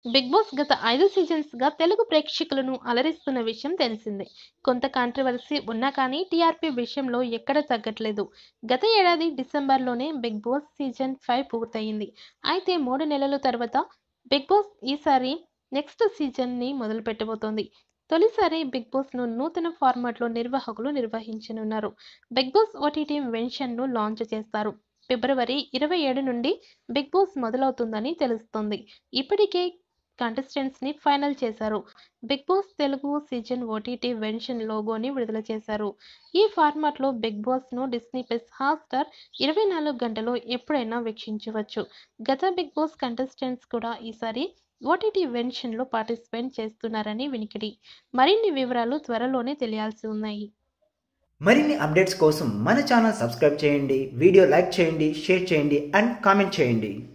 big boss గత ఐదు seasons గా తెలుగు ప్రేక్షకులను అలరిస్తున్న విషయం తెలిసిందే కొంత కాంట్రవర్సీ ఉన్నా కానీ టీఆర్పీ విషయంలో ఎక్కడ తగ్గట్లేదు గత ఏడాది డిసెంబర్లోనే బిగ్ బాస్ సీజన్ ఫైవ్ పూర్తయింది అయితే మూడు నెలల తర్వాత బిగ్ బాస్ ఈసారి నెక్స్ట్ సీజన్ ని మొదలు పెట్టబోతోంది తొలిసారి బిగ్ బాస్ ను నూతన ఫార్మాట్ లో నిర్వాహకులు నిర్వహించనున్నారు బిగ్ బాస్ ఓటీటీ వెన్షన్ ను లాంచ్ చేస్తారు ఫిబ్రవరి ఇరవై ఏడు నుండి బిగ్ బాస్ మొదలవుతుందని తెలుస్తోంది ఇప్పటికే కంటెస్టెంట్స్ ని ఫైనల్ చేశారు Big Boss Telugu season OTT version లోగోని విడుదల చేశారు ఈ ఫార్మాట్ లో బిగ్ బాస్ ను డిస్నీ ప్లస్ హాట్స్టార్ ఇరవై నాలుగు గంటలు ఎప్పుడైనా వీక్షించవచ్చు గత బిగ్ బాస్ కంటెస్టెంట్స్ కూడా ఈసారి ఓటీటీ వెన్షన్ లో పార్టిసిపేట్ చేస్తున్నారని వినికిడి మరిన్ని వివరాలు త్వరలోనే తెలియాల్సి ఉన్నాయి మరిన్ని అప్డేట్స్ కోసం మన ఛానల్ సబ్స్క్రైబ్ చేయండి వీడియో లైక్ చేయండి షేర్ చేయండి అండ్ కామెంట్ చేయండి